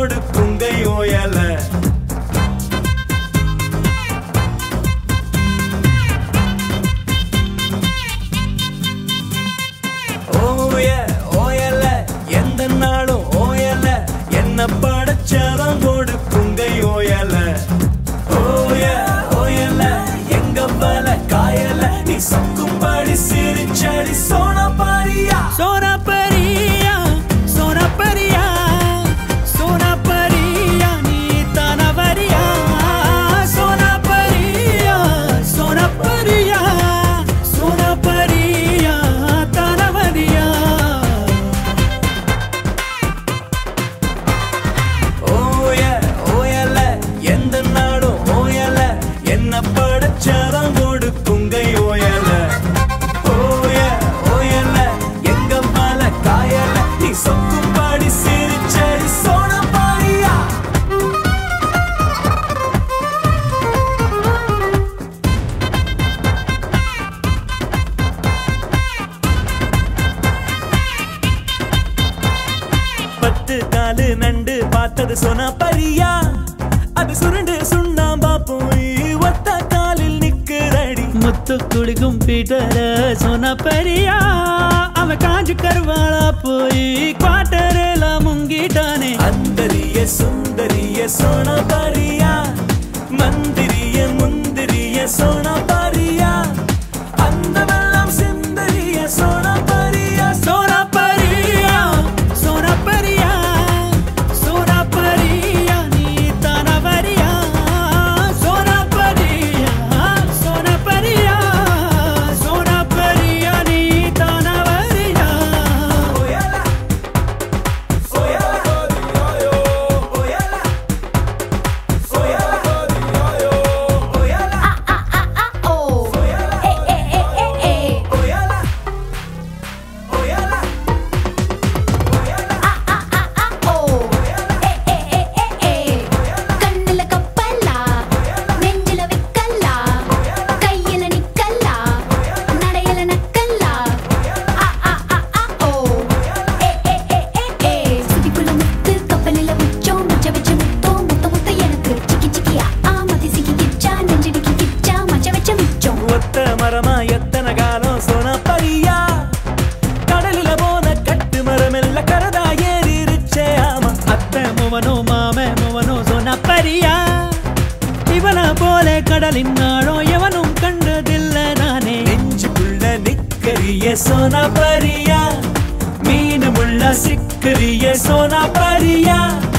சரங்கோடு குங்கை ஓயல ஓய ஓயல எந்த நாளும் ஓயல என்ன படைச்சரங்கோடு குங்கை ஓயல ஓய ஓயல எங்க பல காயல நீ சொக்கும்படி சிரிச்சடி சோனா பாரியா சோனா பரியா சோனா பரியா சோனா பரியா நீ தான வரியா சோனா பரியா சோனா பரியா சோனா பரியா தான வரியா ஓய ஓயல எந்த நாடும் ஓயல என்ன படைச்சரங்கோடு குங்கை ஓயல ஓய ஓயல எங்க மல காயல நீ சொக்கும்படி சிரிச்சடி சோனா பாரியா பத்து காலு நண்டு பார்த்தது சொன்னா பரியா அது சுருண்டு சுண்ணாம்பா போய் ஒத்த காலில் நிக்கிறடி முத்து குடிக்கும் பீட்டர சோனா பரியா அவன் காஞ்சு கருவாளா போய் குவாட்டரேல முங்கிட்டானே அந்தரிய சுந்தரிய சோனா பாரியா மந்திரிய முந்திரிய சோனா பாரியா அந்த வெள்ளம் சிந்தரிய சோனா பாரியா சோனா பரியா சோனா பரியா சோனா பரியா நீ தான வரியா சோனா பரியா சோனா பரியா சோனா பரியா நீ தான வரியா ஓயலா ஓயலா ஓயலா ஓயலா ஓயலா ஓயலா ஓயலா கண்ணுல கப்பல்லா நெஞ்சில விக்கல்லா கையில நிக்கல்லா நடையில நக்கல்லா ஆ ஆ ஆ ஆ ஓ ஏ ஏ ஏ ஏ ஏ சுதிக்குள்ள முத்து கப்பலில உச்சம் முச்ச வச்ச முத்தோ முத்த முத்த எனக்கு சிக்கி சிக்கியா ஆ மதி சிக்கி கிச்சா நெஞ்சிடிக்கி கிச்சா மச்ச வச்ச மிச்சம் ஒத்த மரமா எத்தனை காலம் சொன்ன பரியா கடலில போன கட்டு மரமெல்ல கரதா ஏறிருச்சே ஆமா அத்தை முவனோ மாமே முவனோ சொன்ன பரியா இவன போல கடலின் நாளும் எவனும் கண்டதில்ல நானே நெஞ்சுக்குள்ள நிக்கரிய சோனா பரியா மீனமுள்ள சிக்கரிய சோனா பரியா